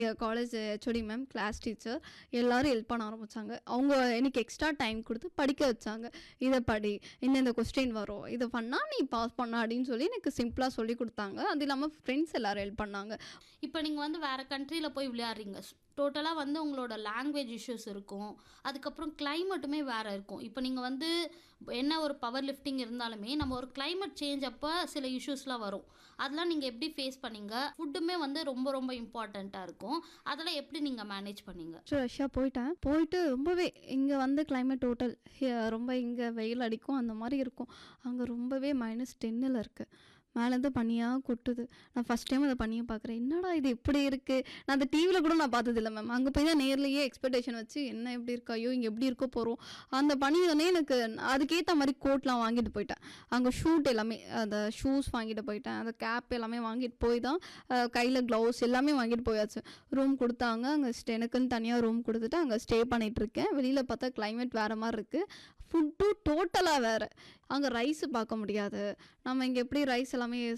college HOD ma'am class teacher எல்லாரும் help பண்ண ஆரம்பிச்சாங்க அவங்க எனக்கு எக்ஸ்ட்ரா டைம் கொடுத்து படிக்க வச்சாங்க இதை படி இந்தந்த கொஸ்டின் வரும் இதை பண்ணால் நீ பாஸ் பண்ண அப்படின்னு சொல்லி எனக்கு சிம்பிளாக சொல்லி கொடுத்தாங்க அது இல்லாமல் ஃப்ரெண்ட்ஸ் எல்லாரும் ஹெல்ப் பண்ணாங்க இப்போ நீங்கள் வந்து வேறு கண்ட்ரியில் போய் விளையாடுறீங்க டோட்டலாக வந்து உங்களோட லாங்குவேஜ் இஷ்யூஸ் இருக்கும் அதுக்கப்புறம் கிளைமேட்டுமே வேறு இருக்கும் இப்போ நீங்கள் வந்து என்ன ஒரு பவர் லிஃப்டிங் இருந்தாலுமே நம்ம ஒரு climate சேஞ்ச் அப்போ சில இஷ்யூஸ்லாம் வரும் அதெல்லாம் நீங்கள் எப்படி ஃபேஸ் பண்ணீங்க ஃபுட்டுமே வந்து ரொம்ப ரொம்ப இம்பார்ட்டண்ட்டாக இருக்கும் அதெல்லாம் எப்படி நீங்கள் மேனேஜ் பண்ணீங்க ரஷ்யா போயிட்டேன் போயிட்டு ரொம்பவே இங்கே வந்து climate டோட்டல் ரொம்ப இங்கே வெயில் அடிக்கும் அந்த மாதிரி இருக்கும் அங்கே ரொம்பவே மைனஸ் டென்னில் இருக்குது மேலேருந்து பனியாக கொட்டுது நான் ஃபஸ்ட் டைம் அதை பனியை பார்க்குறேன் என்னடா இது இப்படி இருக்குது நான் அந்த டிவியில் கூட நான் பார்த்ததில்ல மேம் அங்கே போய் தான் நேர்லேயே எக்ஸ்பெக்டேஷன் வச்சு என்ன எப்படி இருக்கோ ஐயோ இங்கே எப்படி இருக்கோ போகிறோம் அந்த பனி தானே எனக்கு அதுக்கேற்ற மாதிரி கோட்லாம் வாங்கிட்டு போயிட்டேன் அங்கே ஷூட் எல்லாமே அந்த ஷூஸ் வாங்கிட்டு போயிட்டேன் அந்த கேப் எல்லாமே வாங்கிட்டு போய் தான் கையில் க்ளவுஸ் எல்லாமே வாங்கிட்டு போயாச்சு ரூம் கொடுத்தாங்க அங்கே ஸ்டே எனக்குன்னு தனியாக ரூம் கொடுத்துட்டு அங்கே ஸ்டே பண்ணிட்டு இருக்கேன் வெளியில் பார்த்தா climate வேறு மாதிரி இருக்குது ஃபுட்டும் டோட்டலாக வேறு அங்கே ரைஸ் பார்க்க முடியாது நம்ம இங்கே எப்படி ரைஸ் எல்லாமே